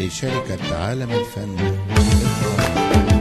لشركة عالم الفن للإخراج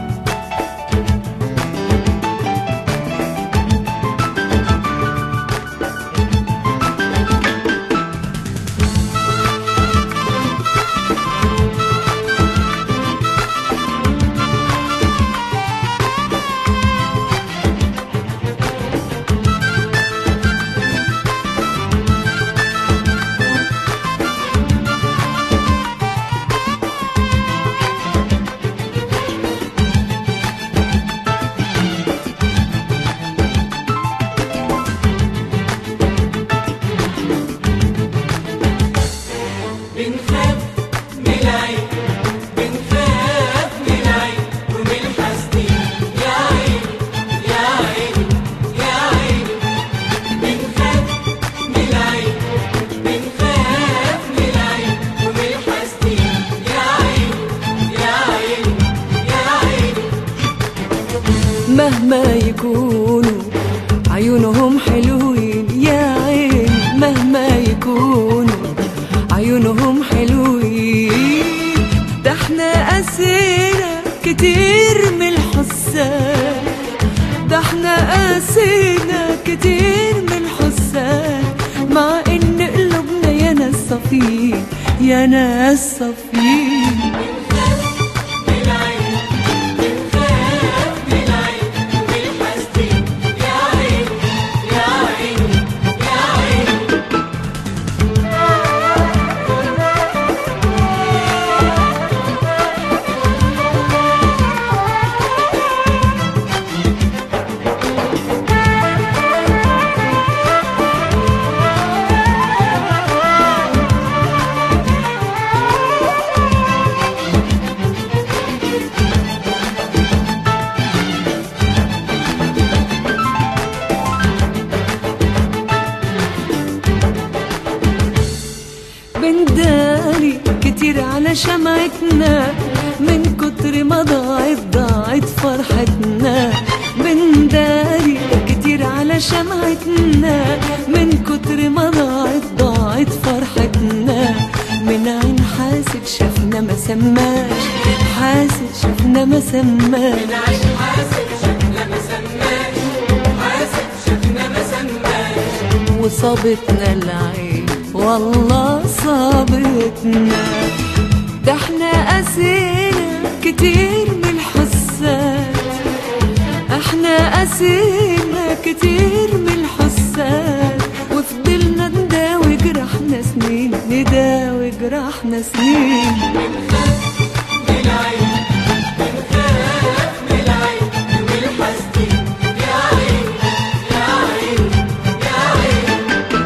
بنخاف من العين بنخاف من العين ومن الحسدين يا عيني يا عيني يا عيني بنخاف من العين بنخاف من العين ومن الحسدين يا عيني يا عيني يا عيني مهما يكونوا عيونهم حلوين يا عين مهما يكونوا عيونهم حلوين ده احنا قاسينا كتير من الحسان ده احنا قاسينا كتير من الحسان مع ان قلوبنا يا ناس صفين يا ناس صفين من العين بنخاف من العين ومن الحسدين يا عيني يا عيني يا عيني بنداري كتير على شمعتنا من كتر ما ضاعت ضاعت فرحتنا بنداري كتير على شمعتنا من كتر ما ضاعت ضاعت فرحتنا من عين حاسد شافنا ما سماش حاسد شافنا ما سماش عايش حاسب شفنا ما سماش حاسب شفنا ما سماش وصابتنا العين والله صابتنا ده احنا قاسينا كتير من الحسات احنا قاسينا كتير من الحسات وفضلنا نداوي جرحنا سنين نداوي جرحنا سنين من العين بنخاف من العين ومن الحسدين يا عيني يا عيني يا عيني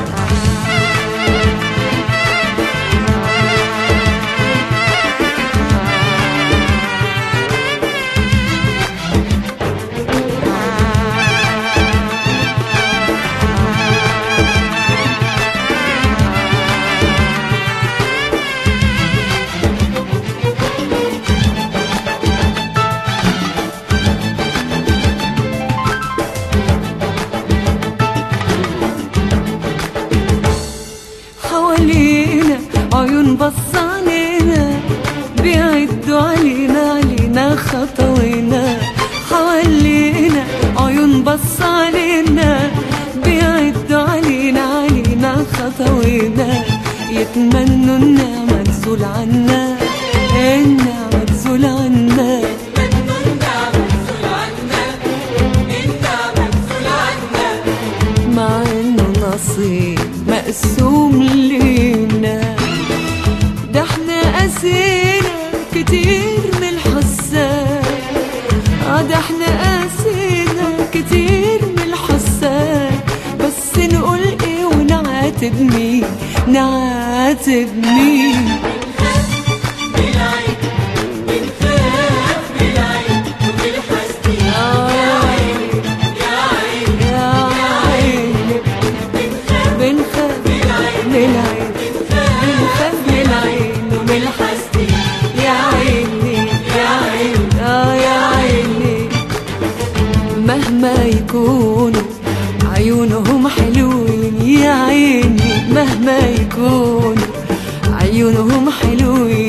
حوالينا عيون بص علينا بيعدوا علينا علينا خطوينا حوالينا عيون بص علينا بيعدوا علينا علينا خطوينا يتمنوا النعمة تزول عنا النعمة تزول عنا مجنون نعم تزول عنا النعمة تزول عنا مع انه نصيب مقسوم لينا ده احنا قاسينا كتير من الحسان اه ده احنا قاسينا كتير من الحسان بس نقول ايه ونعاتب مين نعاتب مين من العين بنخاف من العين ومن الحسدين يا عيني يا عيني يا عيني بنخاف من العين بنخاف من العين ومن الحسد يا عيني يا عيني اه يا عيني مهما يكونوا عيونهم حلوين يا عيني مهما يكونوا عيونهم حلوين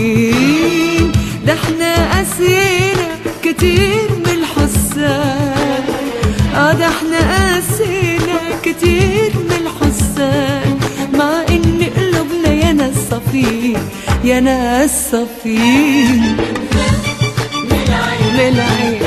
كتير من الحسان اه ده احنا قاسينا كتير من الحسان مع ان قلوبنا يا ناس صفين يا ناس صفين من العين